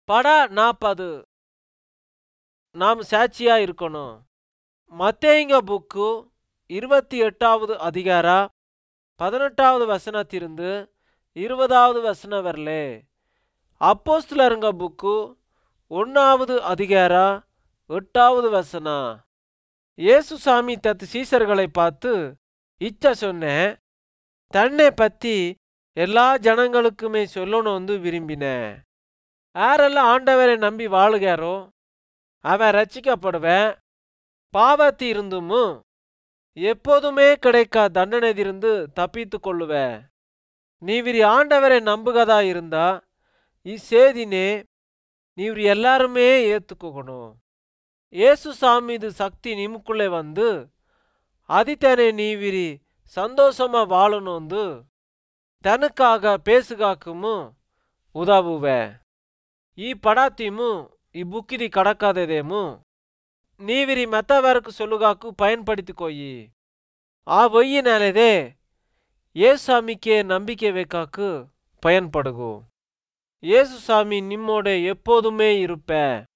பட நாற்பது நாம் சாட்சியா இருக்கணும் மத்தேங்க புக்கு இருபத்தி எட்டாவது அதிகார பதினெட்டாவது வசனத்திலிருந்து இருபதாவது வசனம் வரலே அப்போஸ்தலருங்க புக்கு ஒன்னாவது அதிகார எட்டாவது வசனம் இயேசு சாமி தத்து சீசர்களை பார்த்து இச்ச சொன்னேன் தன்னை பத்தி எல்லா ஜனங்களுக்குமே சொல்லணும் வந்து விரும்பினேன் யாரெல்லாம் ஆண்டவரை நம்பி வாழுகாரோ அவன் ரட்சிக்கப்படுவேன் பாவத்தி இருந்தும் எப்போதுமே கிடைக்கா தண்டனையிலிருந்து தப்பித்து கொள்ளுவேன் நீவிரி ஆண்டவரை நம்புகதா இருந்தா இச்சேதினே நீவிரி எல்லாருமே ஏத்துக்கணும் இயேசு சாமி இது சக்தி நிமுக்குள்ளே வந்து அதித்தனை நீவிரி சந்தோஷமா வாழணும் வந்து தனக்காக பேசுகாக்குமு உதவுவே ಈ ಪಡಾತೀಮು ಈ ಬುಕ್ಕಿದಿ ಕಡಕಾದೆದೇಮು ನೀವಿರಿ ಮೆತ್ತವరకు ಸೊಲುಗಾಕು பயன்படுத்திக்கோயி ಆ ಒಯ್ಯಿನಾಲೆದೆ ஏசாமிக்கே நம்பிக்கை வைக்காக்கு பயன்படுகு இயேசு சாமி நிம்மோட எப்போதுமே இருப்ப